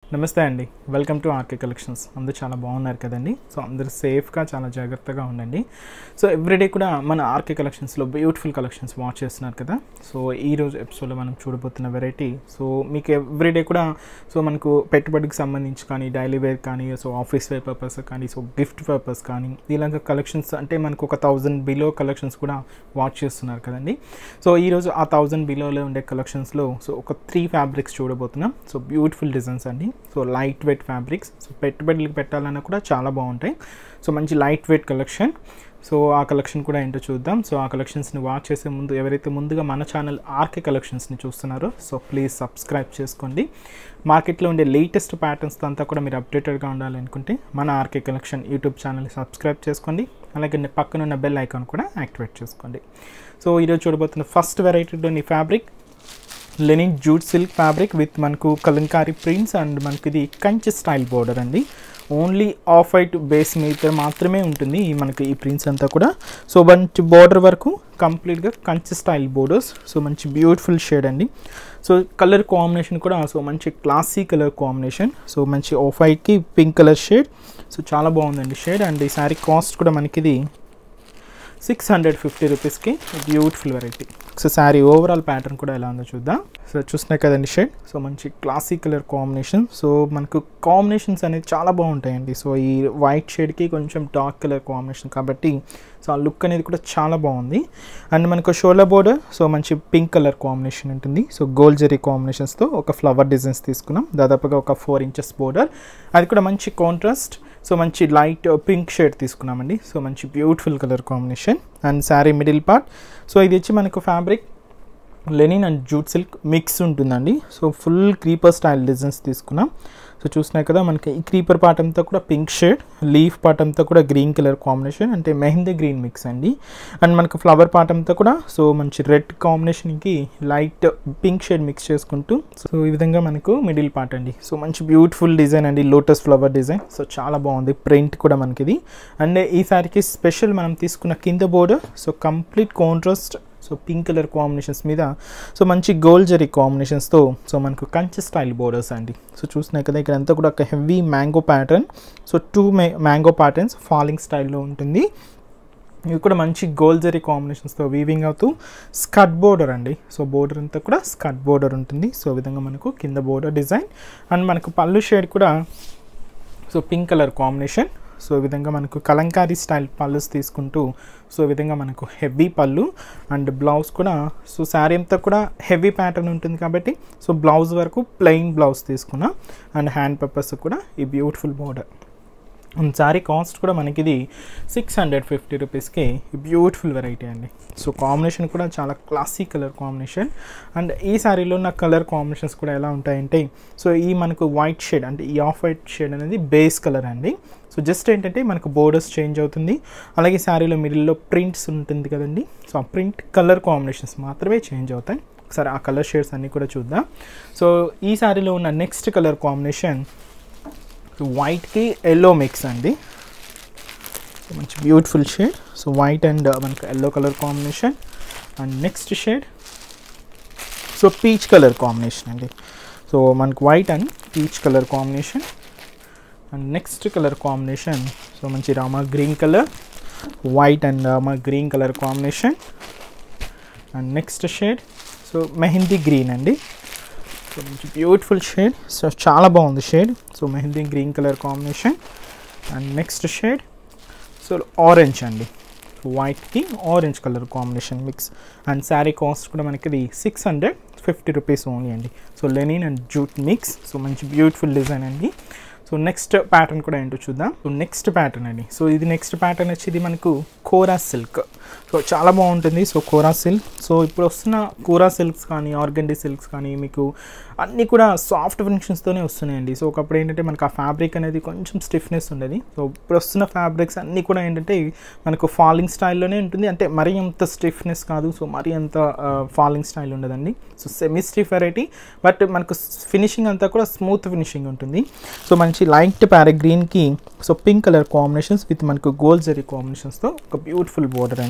నమస్తే అండి welcome to RK collections అందరూ చాలా బాగున్నారు కదండి సో అందరూ సేఫ్గా చాలా జాగ్రత్తగా ఉండండి సో ఎవ్రీడే కూడా మన ఆర్కే కలెక్షన్స్లో బ్యూటిఫుల్ కలెక్షన్స్ వాచ్ చేస్తున్నారు కదా సో ఈ రోజు ఎపిసోడ్లో మనం చూడబోతున్న వెరైటీ సో మీకు ఎవ్రీడే కూడా సో మనకు పెట్టుబడికి సంబంధించి కానీ డైలీ వేర్ కానీ సో ఆఫీస్ వేర్ పర్పస్ కానీ సో గిఫ్ట్ పర్పస్ కానీ ఇలాగ కలెక్షన్స్ అంటే మనకు ఒక థౌజండ్ బిలో కలెక్షన్స్ కూడా వాచ్ చేస్తున్నారు కదండి సో ఈరోజు ఆ థౌజండ్ బిలోలో ఉండే కలెక్షన్స్లో సో ఒక త్రీ ఫ్యాబ్రిక్స్ చూడబోతున్నాం సో బ్యూటిఫుల్ డిజైన్స్ అండి so light weight fabrics so పెట్టుబడులకు పెట్టాలన్నా కూడా చాలా బాగుంటాయి సో మంచి లైట్ వెయిట్ కలెక్షన్ సో ఆ కలెక్షన్ కూడా ఏంటో చూద్దాం సో ఆ కలెక్షన్స్ని వాచ్ చేసే ముందు ఎవరైతే ముందుగా మన ఛానల్ ఆర్కే కలెక్షన్స్ని చూస్తున్నారో సో ప్లీజ్ సబ్స్క్రైబ్ చేసుకోండి మార్కెట్లో ఉండే లేటెస్ట్ ప్యాటర్న్స్తో అంతా కూడా మీరు అప్డేటెడ్గా ఉండాలనుకుంటే మన ఆర్కే కలెక్షన్ యూట్యూబ్ ఛానల్ని సబ్స్క్రైబ్ చేసుకోండి అలాగే పక్కన ఉన్న బెల్ ఐకాన్ కూడా యాక్టివేట్ చేసుకోండి సో ఈరోజు చూడబోతున్న ఫస్ట్ వెరైటీలోని fabric linen jute silk fabric with మనకు కలంకారీ ప్రింట్స్ అండ్ మనకి ఇది కంచి స్టైల్ బోర్డర్ అండి ఓన్లీ ఆఫ్ వైట్ బేస్ మీద మాత్రమే ఉంటుంది ఈ మనకి ఈ ప్రింట్స్ అంతా కూడా సో మంచి బోర్డర్ వరకు కంప్లీట్గా కంచి స్టైల్ బోర్డర్స్ సో మంచి బ్యూటిఫుల్ షేడ్ అండి సో కలర్ కాంబినేషన్ కూడా సో మంచి క్లాసీ కలర్ కాంబినేషన్ సో మంచి ఆఫ్ వైట్కి పింక్ కలర్ షేడ్ సో చాలా బాగుందండి షేడ్ అండ్ ఈ శారీ కాస్ట్ కూడా మనకి ఇది సిక్స్ హండ్రెడ్ ఫిఫ్టీ రూపీస్కి beautiful variety so sari overall pattern కూడా ఎలా ఉందో చూద్దాం సో చూస్తున్నాయి కదండి షేడ్ సో మంచి క్లాసీ కలర్ కాంబినేషన్ సో మనకు కాంబినేషన్స్ అనేది చాలా బాగుంటాయండి సో ఈ వైట్ షేడ్కి కొంచెం డార్క్ కలర్ కాంబినేషన్ కాబట్టి సో ఆ లుక్ అనేది కూడా చాలా బాగుంది అండ్ మనకు షోలా బోర్డర్ సో మంచి పింక్ కలర్ కాంబినేషన్ ఉంటుంది సో గోల్డ్ జెరీ కాంబినేషన్స్తో ఒక ఫ్లవర్ డిజైన్స్ తీసుకున్నాం దాదాపుగా ఒక ఫోర్ ఇంచెస్ బోర్డర్ అది కూడా మంచి కాంట్రాస్ట్ సో మంచి లైట్ పింక్ షేడ్ తీసుకున్నామండి సో మంచి beautiful colour combination and sari middle part so ఇది వచ్చి మనకు fabric linen and jute silk mix ఉంటుందండి so full creeper style designs తీసుకున్నాం సో చూసినాయి కదా మనకి ఈ క్రీపర్ పార్ట్ అంతా కూడా పింక్ షేడ్ లీఫ్ పార్ట్ అంతా కూడా గ్రీన్ కలర్ కాంబినేషన్ అంటే మెహందీ గ్రీన్ మిక్స్ అండి అండ్ మనకు ఫ్లవర్ పార్ట్ అంతా కూడా సో మంచి రెడ్ కాంబినేషన్కి లైట్ పింక్ షేడ్ మిక్స్ చేసుకుంటూ సో ఈ విధంగా మనకు మిడిల్ పార్ట్ అండి సో మంచి బ్యూటిఫుల్ డిజైన్ అండి లోటస్ ఫ్లవర్ డిజైన్ సో చాలా బాగుంది ప్రింట్ కూడా మనకి ఇది అండ్ ఈ సారికి స్పెషల్ మనం తీసుకున్న కింద border so complete contrast so pink colour combinations మీద సో మంచి గోల్డ్ జరీ కాంబినేషన్స్తో సో మనకు కంచి స్టైల్ బోర్డర్స్ అండి సో చూసినాయి కదా ఇక్కడ అంతా కూడా ఒక heavy mango pattern so two mango patterns falling స్టైల్లో ఉంటుంది ఇవి కూడా మంచి గోల్డ్ జరీ కాంబినేషన్స్తో వీవింగ్ అవుతూ స్కట్ బోర్డర్ అండి సో బోర్డర్ అంతా కూడా స్కట్ బోర్డర్ ఉంటుంది సో విధంగా మనకు కింద బోర్డర్ డిజైన్ అండ్ మనకు పళ్ళు షేడ్ కూడా so pink colour combination so ఈ విధంగా మనకు కలంకారీ స్టైల్ పళ్ళుస్ తీసుకుంటూ సో ఈ విధంగా మనకు హెవీ పళ్ళు అండ్ బ్లౌజ్ కూడా సో శారీ అంతా కూడా హెవీ ప్యాటర్న్ ఉంటుంది కాబట్టి సో బ్లౌజ్ వరకు ప్లెయిన్ బ్లౌజ్ తీసుకున్నా అండ్ హ్యాండ్ పర్పస్ కూడా ఈ beautiful border and sari cost కూడా మనకి ఇది సిక్స్ హండ్రెడ్ ఫిఫ్టీ రూపీస్కి బ్యూటిఫుల్ వెరైటీ అండి సో కాంబినేషన్ కూడా చాలా క్లాసీ కలర్ కాంబినేషన్ అండ్ ఈ శారీలో ఉన్న కలర్ కాంబినేషన్స్ కూడా ఎలా ఉంటాయంటే సో ఈ మనకు వైట్ షేడ్ అంటే ఈ ఆఫ్ వైట్ షేడ్ అనేది బేస్ కలర్ అండి సో జస్ట్ ఏంటంటే మనకు బోర్డర్స్ చేంజ్ అవుతుంది అలాగే శారీలో మిడిల్లో ప్రింట్స్ ఉంటుంది కదండి సో ఆ ప్రింట్ కలర్ కాంబినేషన్స్ మాత్రమే చేంజ్ అవుతాయి ఒకసారి ఆ కలర్ షేడ్స్ అన్నీ కూడా చూద్దాం సో ఈ శారీలో ఉన్న నెక్స్ట్ కలర్ కాంబినేషన్ వైట్కి ఎల్లో మిక్స్ అండి మంచి beautiful shade so white and మనకు yellow colour combination and next shade so peach colour combination అండి సో మనకు white and peach colour combination and next colour combination so మంచి rama green colour white and rama green colour combination and next shade so mehndi green అండి so మంచి beautiful shade so చాలా బాగుంది shade so mehndi green colour combination and next shade so orange అండి వైట్కి orange colour combination mix and sari cost కూడా మనకి ఇది six hundred fifty rupees only అండి so linen and jute mix so మంచి బ్యూటిఫుల్ డిజైన్ అండి సో నెక్స్ట్ ప్యాటర్న్ కూడా ఏంటో చూద్దాం సో నెక్స్ట్ ప్యాటర్న్ అండి సో ఇది నెక్స్ట్ ప్యాటర్న్ వచ్చి ఇది మనకు కోరా సిల్క్ సో చాలా బాగుంటుంది సో కోరా సిల్క్ సో ఇప్పుడు వస్తున్న కోరా సిల్క్స్ కానీ ఆర్గండి సిల్క్స్ కానీ మీకు అన్నీ కూడా సాఫ్ట్ ఫినిషింగ్స్తోనే వస్తున్నాయండి సో ఒకప్పుడు ఏంటంటే మనకు ఆ ఫ్యాబ్రిక్ అనేది కొంచెం స్టిఫ్నెస్ ఉండేది సో ఇప్పుడు వస్తున్న ఫ్యాబ్రిక్స్ అన్నీ కూడా ఏంటంటే మనకు ఫాలింగ్ స్టైల్లోనే ఉంటుంది అంటే మరీ అంత స్టిఫ్నెస్ కాదు సో మరీ అంత ఫాలింగ్ స్టైల్ ఉండదండి so semi stiff variety but మనకు ఫినిషింగ్ అంతా కూడా స్మూత్ ఫినిషింగ్ ఉంటుంది సో మంచి లైట్ ప్యారెట్ గ్రీన్కి so pink colour combinations with మనకు గోల్డ్ జరీ కాంబినేషన్స్తో ఒక బ్యూటిఫుల్ బోర్డర్ అండి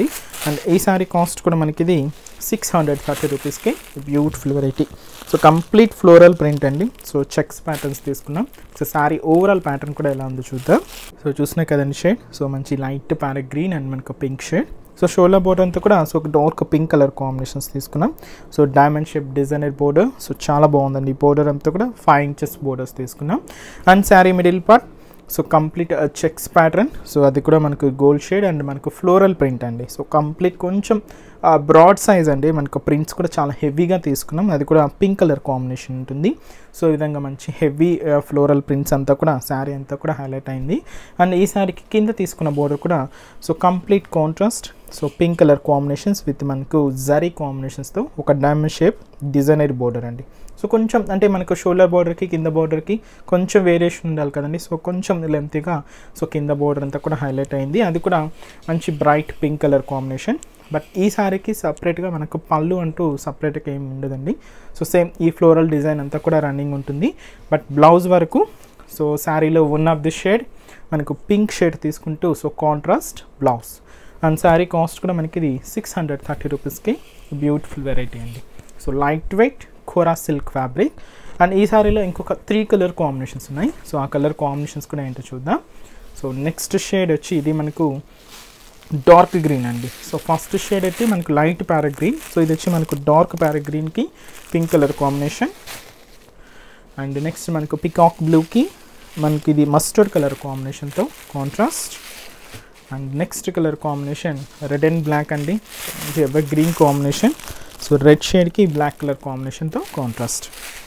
అండి అండ్ ఈ శారీ కాస్ట్ కూడా మనకి ఇది సిక్స్ హండ్రెడ్ థర్టీ రూపీస్కి beautiful variety so complete floral print అండి సో చెక్స్ ప్యాటర్న్స్ తీసుకున్నాం సో శారీ ఓవరాల్ ప్యాటర్న్ కూడా ఎలా ఉందో చూద్దాం సో చూసినా కదండి షేడ్ సో మంచి లైట్ ప్యారెట్ గ్రీన్ అండ్ మనకు pink shade so shoulder border అంతా కూడా సో ఒక డార్క్ పింక్ కలర్ కాంబినేషన్స్ తీసుకున్నాం so diamond shape designer border so చాలా బాగుందండి ఈ బోర్డర్ అంతా కూడా ఫైవ్ ఇంచెస్ బోర్డర్స్ తీసుకున్నాం and sari middle part so complete checks pattern so అది కూడా మనకు గోల్డ్ షేడ్ అండ్ మనకు ఫ్లోరల్ ప్రింట్ అండి సో కంప్లీట్ కొంచెం బ్రాడ్ సైజ్ అండి మనకు ప్రింట్స్ కూడా చాలా హెవీగా తీసుకున్నాం అది కూడా పింక్ కలర్ కాంబినేషన్ ఉంటుంది సో ఈ విధంగా మంచి హెవీ ఫ్లోరల్ ప్రింట్స్ అంతా కూడా శారీ అంతా కూడా హైలైట్ అయింది అండ్ ఈ శారీకి కింద తీసుకున్న బోర్డర్ కూడా so complete contrast so pink colour combinations with మనకు జరీ కాంబినేషన్స్తో ఒక డైమండ్ షేప్ డిజైనర్ బోర్డర్ అండి సో కొంచెం అంటే మనకు షోల్డర్ బోర్డర్కి కింద బోర్డర్కి కొంచెం వేరియేషన్ ఉండాలి కదండి సో కొంచెం లెంత్గా సో కింద బోర్డర్ అంతా కూడా హైలైట్ అయింది అది కూడా మంచి bright pink colour combination but ఈ సారీకి సపరేట్గా మనకు పళ్ళు అంటూ సపరేట్గా ఏమి ఉండదండి సో సేమ్ ఈ ఫ్లోరల్ డిజైన్ అంతా కూడా రన్నింగ్ ఉంటుంది బట్ బ్లౌజ్ వరకు సో శారీలో వన్ ఆఫ్ ది షేడ్ మనకు పింక్ షేడ్ తీసుకుంటూ so contrast blouse and sari cost కూడా మనకి ఇది సిక్స్ హండ్రెడ్ థర్టీ రూపీస్కి బ్యూటిఫుల్ వెరైటీ అండి so light weight kora silk fabric and ఈ సారీలో ఇంకొక త్రీ కలర్ కాంబినేషన్స్ ఉన్నాయి సో ఆ కలర్ కాంబినేషన్స్ కూడా ఏంటో చూద్దాం సో నెక్స్ట్ షేడ్ వచ్చి ఇది మనకు డార్క్ గ్రీన్ అండి సో ఫస్ట్ షేడ్ అయితే మనకు లైట్ ప్యారెట్ గ్రీన్ సో ఇది వచ్చి మనకు డార్క్ ప్యారెట్ గ్రీన్కి pink colour combination and next మనకు పికాక్ బ్లూకి మనకి ఇది మస్టర్డ్ కలర్ కాంబినేషన్తో contrast and next colour combination red and black అండి evergreen combination so red షేడ్కి బ్లాక్ కలర్ కాంబినేషన్తో కాంట్రాస్ట్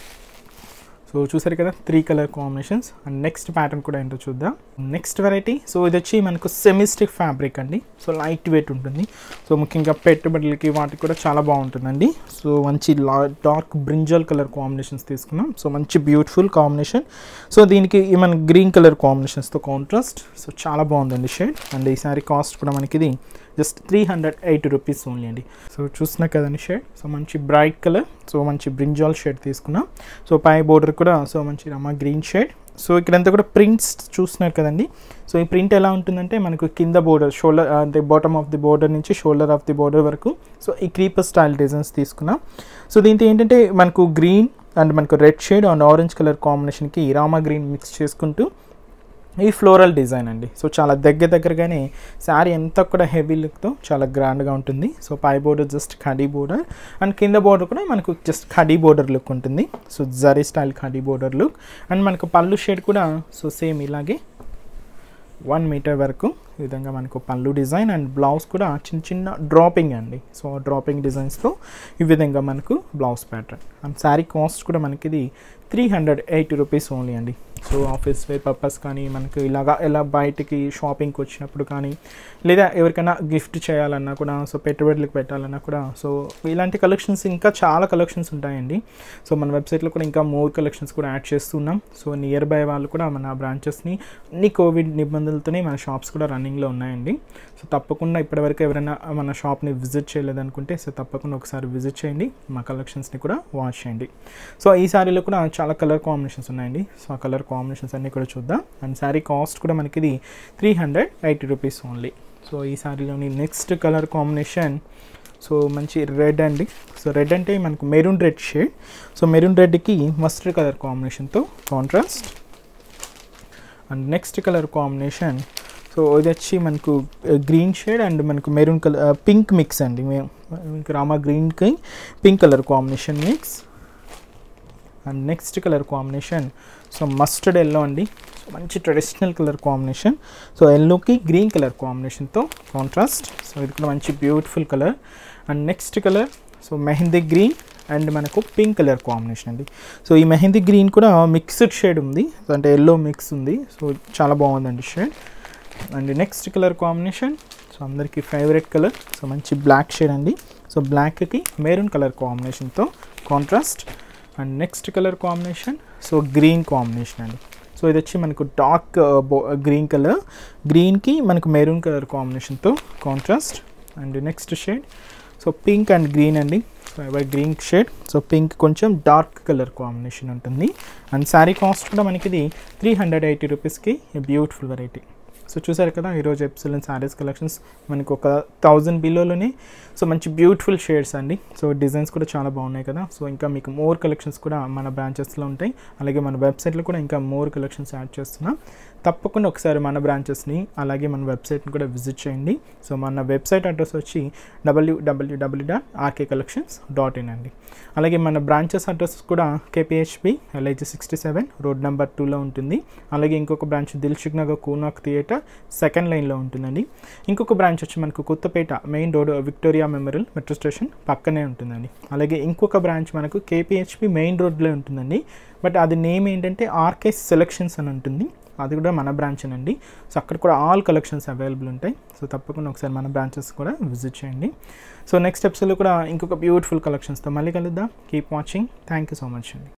సో చూసారు కదా three colour combinations and next pattern కూడా ఏంటో చూద్దాం నెక్స్ట్ వెరైటీ సో ఇది వచ్చి మనకు సెమిస్టిక్ ఫ్యాబ్రిక్ అండి సో లైట్ వెయిట్ ఉంటుంది సో ముఖ్యంగా పెట్టుబడులకి వాటికి కూడా చాలా బాగుంటుందండి సో మంచి డార్క్ బ్రింజల్ కలర్ కాంబినేషన్స్ తీసుకున్నాం సో మంచి బ్యూటిఫుల్ కాంబినేషన్ సో దీనికి ఈ మన గ్రీన్ కలర్ కాంబినేషన్స్తో కాంట్రాస్ట్ సో చాలా బాగుందండి షేడ్ అండ్ ఈ సారీ కాస్ట్ కూడా మనకి ఇది just three hundred eighty rupees only అండి సో చూస్తున్నా కదండి షేడ్ సో మంచి బ్రైట్ కలర్ సో మంచి బ్రింజాల్ షేడ్ తీసుకున్నాం సో పై బోర్డర్ కూడా సో మంచి రమ్మ గ్రీన్ షేడ్ సో ఇక్కడంతా కూడా ప్రింట్స్ చూస్తున్నారు కదండి సో ఈ ప్రింట్ ఎలా ఉంటుందంటే మనకు కింద బోర్డర్ షోల్డర్ అంటే బాటమ్ ఆఫ్ ది బోర్డర్ నుంచి షోల్డర్ ఆఫ్ ది బోర్డర్ వరకు సో ఈ క్రీపర్ స్టైల్ డిజైన్స్ తీసుకున్నాం సో దీంతో ఏంటంటే మనకు గ్రీన్ అండ్ మనకు red shade and orange colour కాంబినేషన్కి రామా గ్రీన్ మిక్స్ చేసుకుంటూ ఈ ఫ్లోరల్ డిజైన్ అండి సో చాలా దగ్గర దగ్గరగానే శారీ అంతా కూడా హెవీ లుక్తో చాలా గ్రాండ్గా ఉంటుంది సో పై border just khadi border and కింద బోర్డర్ కూడా మనకు జస్ట్ ఖడీ బోర్డర్ లుక్ ఉంటుంది so zari style khadi border look and మనకు పళ్ళు షేడ్ కూడా సో సేమ్ ఇలాగే వన్ మీటర్ వరకు ఈ విధంగా మనకు పళ్ళు డిజైన్ అండ్ బ్లౌజ్ కూడా చిన్న చిన్న డ్రాపింగ్ అండి సో డ్రాపింగ్ డిజైన్స్తో ఈ విధంగా మనకు blouse pattern and sari cost కూడా మనకి ఇది three hundred eighty rupees only అండి సో ఆఫీస్ వేర్ పర్పస్ కానీ మనకు ఇలాగా ఎలా బయటికి షాపింగ్కి వచ్చినప్పుడు కానీ లేదా ఎవరికైనా గిఫ్ట్ చేయాలన్నా కూడా సో పెట్టుబడులకు పెట్టాలన్నా కూడా సో ఇలాంటి కలెక్షన్స్ ఇంకా చాలా కలెక్షన్స్ ఉంటాయండి సో మన వెబ్సైట్లో కూడా ఇంకా మోర్ కలెక్షన్స్ కూడా యాడ్ చేస్తున్నాం సో నియర్ బై వాళ్ళు కూడా మన బ్రాంచెస్ని అన్ని కోవిడ్ నిబంధనలతోనే మన షాప్స్ కూడా రన్నింగ్లో ఉన్నాయండి సో తప్పకుండా ఇప్పటివరకు ఎవరైనా మన షాప్ని విజిట్ చేయలేదనుకుంటే సో తప్పకుండా ఒకసారి విజిట్ చేయండి మా కలెక్షన్స్ని కూడా వాచ్ చేయండి సో ఈ శారీలో కూడా చాలా కలర్ కాంబినేషన్స్ ఉన్నాయండి సో ఆ కలర్ కాంబినేషన్స్ అన్నీ కూడా చూద్దాం అండ్ శారీ కాస్ట్ కూడా మనకి ఇది three hundred eighty rupees only so ఈ శారీలోని నెక్స్ట్ కలర్ కాంబినేషన్ సో మంచి రెడ్ అండి సో రెడ్ అంటే మనకు maroon red shade so maroon రెడ్కి మస్టర్డ్ కలర్ కాంబినేషన్తో contrast and next colour combination so ఇది వచ్చి మనకు గ్రీన్ షేడ్ అండ్ మనకు మెరూన్ కలర్ పింక్ మిక్స్ అండి మీకు రామా గ్రీన్కి pink colour combination mix and next colour combination so mustard yellow అండి సో మంచి ట్రెడిషనల్ కలర్ కాంబినేషన్ సో ఎల్లోకి గ్రీన్ కలర్ కాంబినేషన్తో కాంట్రాస్ట్ సో ఇది కూడా మంచి beautiful colour and next colour so mehndi green and మనకు పింక్ కలర్ కాంబినేషన్ అండి so ఈ మెహందీ గ్రీన్ కూడా మిక్స్డ్ షేడ్ ఉంది అంటే ఎల్లో మిక్స్ ఉంది సో చాలా బాగుందండి shade and next colour combination so అందరికీ ఫేవరెట్ కలర్ సో మంచి బ్లాక్ షేడ్ అండి సో బ్లాక్కి మెరూన్ కలర్ కాంబినేషన్తో contrast and next colour combination so green combination అండి సో ఇది వచ్చి మనకు డార్క్ గ్రీన్ కలర్ గ్రీన్కి మనకు మెరూన్ కలర్ కాంబినేషన్తో contrast and next shade so pink and green అండి సో ఎవరి గ్రీన్ షేడ్ సో పింక్ కొంచెం డార్క్ కలర్ కాంబినేషన్ ఉంటుంది అండ్ శారీ కాస్ట్ కూడా మనకి ఇది త్రీ హండ్రెడ్ ఎయిటీ రూపీస్కి బ్యూటిఫుల్ వెరైటీ సో చూసారు కదా ఈరోజు ఎప్సిలన్ శారీస్ కలెక్షన్స్ మనకు ఒక థౌజండ్ బిలోలోనే సో మంచి బ్యూటిఫుల్ షేడ్స్ అండి సో డిజైన్స్ కూడా చాలా బాగున్నాయి కదా సో ఇంకా మీకు మోర్ కలెక్షన్స్ కూడా మన బ్రాంచెస్లో ఉంటాయి అలాగే మన వెబ్సైట్లో కూడా ఇంకా మోర్ కలెక్షన్స్ యాడ్ చేస్తున్నాం తప్పకుండా ఒకసారి మన బ్రాంచెస్ని అలాగే మన వెబ్సైట్ని కూడా విజిట్ చేయండి సో మన వెబ్సైట్ అడ్రస్ వచ్చి W W W dot RK collections dot in అండి అలాగే మన బ్రాంచెస్ అడ్రస్ కూడా KPHB LIG sixty seven road number టూలో ఉంటుంది అలాగే ఇంకొక branch Dilsukhnagar Konark theatre second లైన్లో ఉంటుందండి ఇంకొక బ్రాంచ్ వచ్చి మనకు Kothapet main road Victoria Memorial metro station పక్కనే ఉంటుందండి అలాగే ఇంకొక బ్రాంచ్ మనకు కేపీహెచ్పి మెయిన్ రోడ్లో ఉంటుందండి బట్ అది నేమ్ ఏంటంటే ఆర్కే సెలెక్షన్స్ అని ఉంటుంది అది కూడా మన బ్రాంచ్ అండి సో అక్కడ కూడా ఆల్ కలెక్షన్స్ అవైలబుల్ ఉంటాయి సో తప్పకుండా ఒకసారి మన బ్రాంచెస్ కూడా విజిట్ చేయండి సో నెక్స్ట్ ఎపిసోడ్లో కూడా ఇంకొక బ్యూటిఫుల్ కలెక్షన్స్తో మళ్ళీ కలుద్దాం keep watching thank you so much అండి